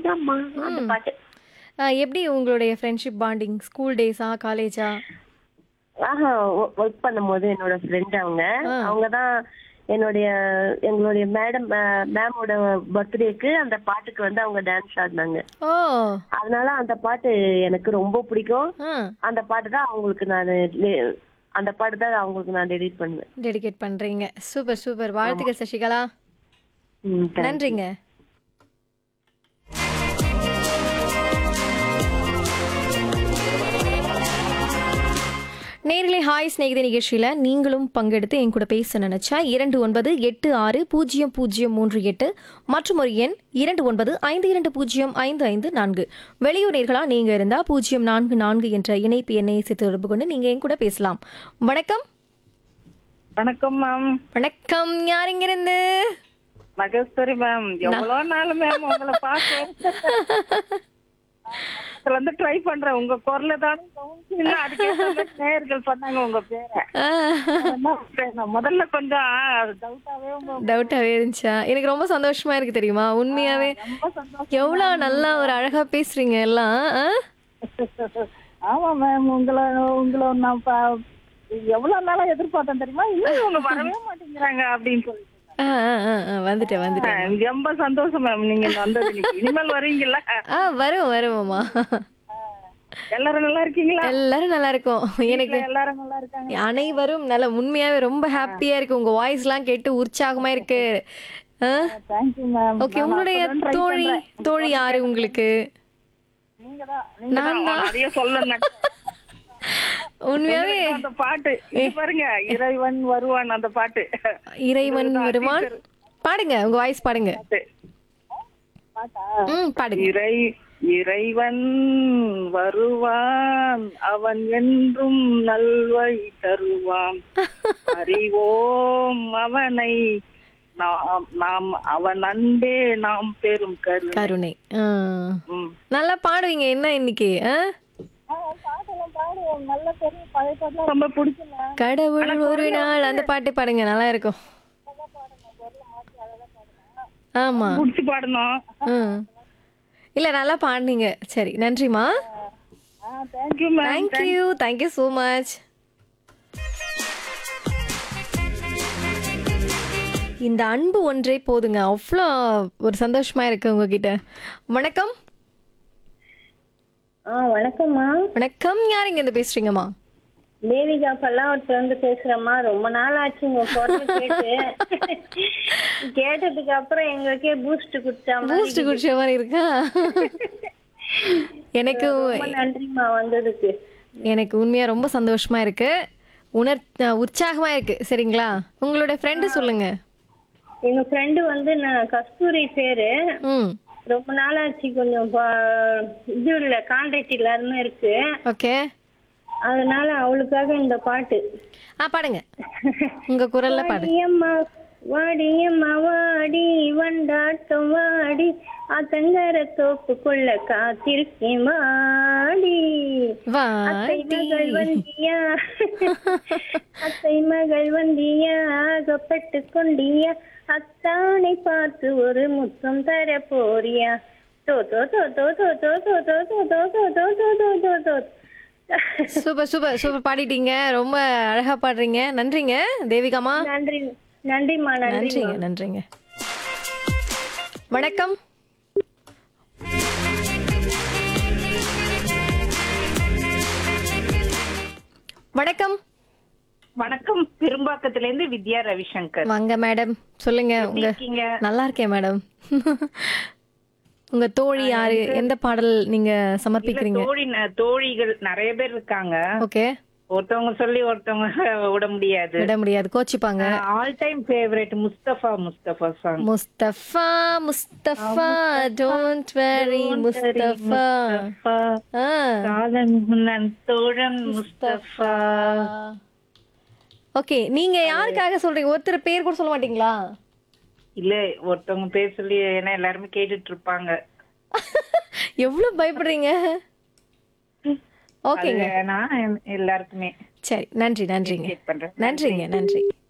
ஆமா அந்த பாட்டு ஆ, எப்படி உங்களுடைய ஃப்ரெண்ட்ஷிப் பாண்டிங் ஸ்கூல் டேஸா காலேஜா ஆஹா ஒர்க் பண்ணும்போது என்னோட ஃப்ரெண்ட் அவங்க ஆ. அவங்க தான் என்னுடைய எங்களுடைய மேடம் மேமோட பர்த்டேக்கு அந்த பாட்டுக்கு வந்து அவங்க டான்ஸ் ஆடினாங்க ஓ அதனால அந்த பாட்டு எனக்கு ரொம்ப பிடிக்கும் ஆ அந்த பாட்டு தான் அவங்களுக்கு நான் அந்த பாட்டு தான் அவங்களுக்கு நான் டெடிட் பண்ணுவேன் டெடிகேட் பண்றீங்க சூப்பர் சூப்பர் வாழ்த்துக்கள் சசிகலா ம், thank you. நன்றிங்க நேரிலே ஹாய் ஸ்நேகிதி நிகழ்ச்சியில் நீங்களும் பங்கெடுத்து என் கூட பேச நினைச்சா இரண்டு ஒன்பது எட்டு ஆறு பூஜ்ஜியம் பூஜ்ஜியம் மூன்று எட்டு மற்றும் ஒரு எண் இரண்டு ஒன்பது ஐந்து இரண்டு பூஜ்ஜியம் ஐந்து ஐந்து நான்கு வெளியூர் நேர்களா நீங்க இருந்தா பூஜ்ஜியம் நான்கு நான்கு என்ற இணைப்பு எண்ணை சேர்த்து தொடர்பு கொண்டு நீங்க என் கூட பேசலாம் வணக்கம் வணக்கம் மேம் வணக்கம் யார் இங்கிருந்து மகேஸ்வரி மேம் எவ்வளவு நாள் மேம் உங்களை பார்க்க அதுல இருந்து ட்ரை பண்றேன் உங்க குரல தான் இல்ல அதுக்கு நேயர்கள் சொன்னாங்க உங்க பேரை அதான் நான் முதல்ல கொஞ்சம் டவுட்டாவே உங்க டவுட்டாவே இருந்துச்சா எனக்கு ரொம்ப சந்தோஷமா இருக்கு தெரியுமா உண்மையாவே ரொம்ப சந்தோஷம் எவ்வளவு நல்லா ஒரு அழகா பேசுறீங்க எல்லாம் ஆ? ஆமா மேம் உங்களை உங்களை நான் பா- எவ்வளவு நாளா எதிர்பார்த்தேன் தெரியுமா இன்னும் இவங்க வரவே மாட்டேங்கிறாங்க அப்படின்னு சொல்லிட்டு ஆ, ஆ, ஆ, ஆ, வந்துட்டேன் வந்துட்டேன் ரொம்ப சந்தோஷம் மேம் நீங்க வந்தது இன்னைக்கு. இனிமேல் வருவீங்கல்ல ஆ வரும் வருவோம்மா எல்லாரும் நல்லா இருக்கீங்களா எல்லாரும் நல்லா இருக்கும் எனக்கு வீட்ல எல்லாரும் நல்லா இருக்காங்க அனைவரும் நல்ல உண்மையாவே ரொம்ப ஹாப்பியா இருக்கு உங்க வாய்ஸ் எல்லாம் கேட்டு உற்சாகமா இருக்கு தேங்க்யூ மேம் ஓகே உங்களுடைய தோழி தோழி யாரு உங்களுக்கு நீங்க தான் நீங்க தான் நிறைய சொல்லணும் உண்மையாவே அந்த பாட்டு இது பாருங்க இறைவன் வருவான் அந்த பாட்டு இறைவன் வருவான் பாடுங்க உங்க வாய்ஸ் பாடுங்க பாட்டா ம் பாடுங்க இறை இறைவன் வருவான் அவன் என்றும் நல்வழி தருவான் அறிவோம் அவனை நாம் நாம் அவன் அன்பே நாம் பெரும் கரு கருணை ஆ. ம். நல்லா பாடுவீங்க என்ன இன்னைக்கு ஆ? பாட்டெல்லாம் பாடுவோம் நல்ல பெரிய பழைய பாட்டுலாம் ரொம்ப பிடிக்குங்க கடவுள் ஒரு நாள் அந்த பாட்டே பாடுங்க நல்லா இருக்கும் ஆமா பிடிச்சி பாடணும் ம். இல்ல நல்லா பாடுனீங்க சரி நன்றிமா thank you ma'am thank you thank you so much இந்த அன்பு ஒன்றே போதுங்க அவ்வளோ ஒரு சந்தோஷமா இருக்கு உங்ககிட்ட வணக்கம் ஆ வணக்கம்மா வணக்கம் யார் இங்க இருந்து பேசுறீங்கம்மா தேவிகா பல்லாவரத்துல இருந்து பேசுறேம்மா ரொம்ப நாள் ஆச்சு உங்க குரல் கேட்டு கேட்டதுக்கு அப்புறம் எங்களுக்கே பூஸ்ட் குடிச்சா மாதிரி பூஸ்ட் குடிச்ச மாதிரி இருக்கா எனக்கு ரொம்ப நன்றிம்மா வந்ததுக்கு எனக்கு உண்மையா ரொம்ப சந்தோஷமா இருக்கு உணர் உற்சாகமா இருக்கு சரிங்களா உங்களோட ஃப்ரெண்டு சொல்லுங்க எங்க ஃப்ரெண்டு வந்து நான் கஸ்தூரி பேரு ம் ரொம்ப நாள் ஆச்சு கொஞ்சம் ப- இது இல்ல கான்டாக்ட் இல்லாம இருக்கு ஓகே அதனால அவளுக்காக இந்த பாட்டு ஆ பாடுங்க உங்க குரல்ல பாடு வாடியம்மா வாடியம்மா வாடி வண்டாட்டம் வாடி அத்தங்கர தோப்புக்குள்ள காத்திருக்கேன் வாடி அத்தை வாடி மகள் வந்தியா அத்தை மகள் வந்தியா ஆகப்பட்டு கொண்டியா அத்தானை பார்த்து ஒரு முத்தம் தர போறியா தோ தோ தோ தோ தோ தோ தோ தோ தோ தோ தோ தோ தோ தோ தோ தோ சூப்பர் சூப்பர் சூப்பர் பாடிட்டீங்க ரொம்ப அழகா பாடுறீங்க நன்றிங்க தேவிகாமா நன்றி நன்றிம்மா நன்றி நன்றிங்க நன்றிங்க வணக்கம் வணக்கம் வணக்கம் பெரும்பாக்கத்துல இருந்து வித்யா ரவிசங்கர் வாங்க மேடம் சொல்லுங்க உங்க இருக்கீங்க நல்லா இருக்கேன் மேடம் உங்க தோழி யாரு எந்த பாடல் நீங்க சமர்ப்பிக்கிறீங்க தோழி தோழிகள் நிறைய பேர் இருக்காங்க ஓகே ஒருத்தவங்க சொல்லி ஒருத்தவங்க விட முடியாது விட முடியாது கோச்சிப்பாங்க all time favourite Mustafa Mustafa song Mustafa Mustafa don't worry Mustafa ஆ காதன் முன்னன் தோழன் முஸ்தபா ஓகே நீங்க யாருக்காக சொல்றீங்க ஒருத்தர் பேர் கூட சொல்ல மாட்டீங்களா இல்ல ஒருத்தவங்க பேர் சொல்லி ஏன்னா எல்லாருமே கேட்டுட்டு இருப்பாங்க எவ்வளவு பயப்படுறீங்க ஓகேங்க அது நான் எல்லாருக்குமே சரி நன்றி நன்றிங்க கேட் பண்றேன் நன்றிங்க நன்றி